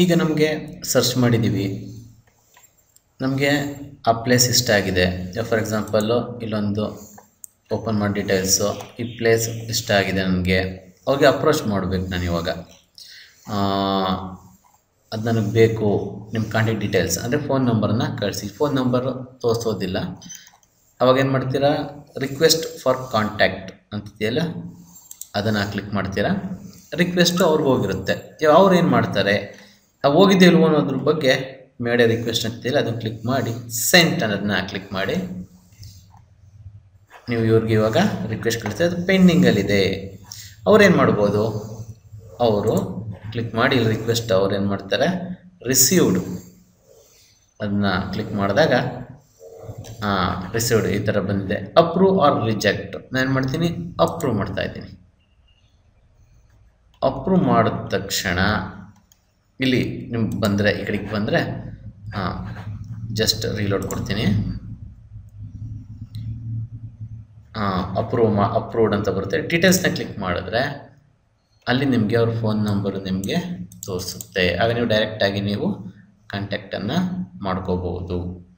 ಈಗ ನಮಗೆ ಸರ್ಚ್ ಮಾಡಿದ್ದೀವಿ ನಮಗೆ ಆ ಪ್ಲೇಸ್ ಇಷ್ಟ ಆಗಿದೆ ಫಾರ್ ಎಕ್ಸಾಂಪಲ್ಲು ಇಲ್ಲೊಂದು ಓಪನ್ ಮಾಡಿ ಡೀಟೇಲ್ಸು ಈ ಪ್ಲೇಸ್ ಇಷ್ಟ ಆಗಿದೆ ನನಗೆ ಅವ್ರಿಗೆ ಅಪ್ರೋಚ್ ಮಾಡಬೇಕು ನಾನು ಇವಾಗ ಅದು ನನಗೆ ಬೇಕು ನಿಮ್ಮ ಕಾಂಟ್ಯಾಕ್ಟ್ ಡೀಟೇಲ್ಸ್ ಅಂದರೆ ಫೋನ್ ನಂಬರನ್ನ ಕಳಿಸಿ ಫೋನ್ ನಂಬರು ತೋರಿಸೋದಿಲ್ಲ ಅವಾಗ ಏನು ಮಾಡ್ತೀರಾ ರಿಕ್ವೆಸ್ಟ್ ಫಾರ್ ಕಾಂಟ್ಯಾಕ್ಟ್ ಅಂತಿದೆಯಲ್ಲ ಅದನ್ನು ಕ್ಲಿಕ್ ಮಾಡ್ತೀರಾ ರಿಕ್ವೆಸ್ಟು ಅವ್ರಿಗೆ ಹೋಗಿರುತ್ತೆ ಇವಾಗ ಅವ್ರು ಏನು ಮಾಡ್ತಾರೆ ಆ ಹೋಗಿದ್ದೆ ಇಲ್ವೋ ಅನ್ನೋದ್ರ ಬಗ್ಗೆ ಮೇಡೆ ರಿಕ್ವೆಸ್ಟ್ ಅಂತಿದೆಯಲ್ಲ ಅದನ್ನು ಕ್ಲಿಕ್ ಮಾಡಿ ಸೆಂಟ್ ಅನ್ನೋದನ್ನ ಕ್ಲಿಕ್ ಮಾಡಿ ನೀವು ಇವ್ರಿಗೆ ಇವಾಗ ರಿಕ್ವೆಸ್ಟ್ ಕಳಿಸ್ತಾರೆ ಅದು ಪೆಂಡಿಂಗಲ್ಲಿದೆ ಅವ್ರೇನು ಮಾಡ್ಬೋದು ಅವರು ಕ್ಲಿಕ್ ಮಾಡಿ ಇಲ್ಲಿ ರಿಕ್ವೆಸ್ಟ್ ಅವ್ರು ಏನು ಮಾಡ್ತಾರೆ ರಿಸೀವ್ಡ್ ಅದನ್ನ ಕ್ಲಿಕ್ ಮಾಡಿದಾಗ ರಿಸೀವ್ಡ್ ಈ ಥರ ಬಂದಿದೆ ಅಪ್ರೂವ್ ಆರ್ ರಿಜೆಕ್ಟ್ ನಾನು ಏನು ಮಾಡ್ತೀನಿ ಅಪ್ರೂವ್ ಮಾಡ್ತಾ ಇದ್ದೀನಿ ಅಪ್ರೂವ್ ಮಾಡಿದ ತಕ್ಷಣ ಇಲ್ಲಿ ನಿಮ್ಗೆ ಬಂದರೆ ಈ ಕಡೆಗೆ ಬಂದರೆ ಹಾಂ ಜಸ್ಟ್ ರೀಲೋಡ್ ಕೊಡ್ತೀನಿ ಅಪ್ರೂವ್ ಮಾ ಅಪ್ರೂವ್ಡ್ ಅಂತ ಬರುತ್ತೆ ಡೀಟೇಲ್ಸ್ನ ಕ್ಲಿಕ್ ಮಾಡಿದ್ರೆ ಅಲ್ಲಿ ನಿಮಗೆ ಅವ್ರ ಫೋನ್ ನಂಬರು ನಿಮಗೆ ತೋರಿಸುತ್ತೆ ಆಗ ನೀವು ಡೈರೆಕ್ಟಾಗಿ ನೀವು ಕಾಂಟ್ಯಾಕ್ಟನ್ನು ಮಾಡ್ಕೋಬೋದು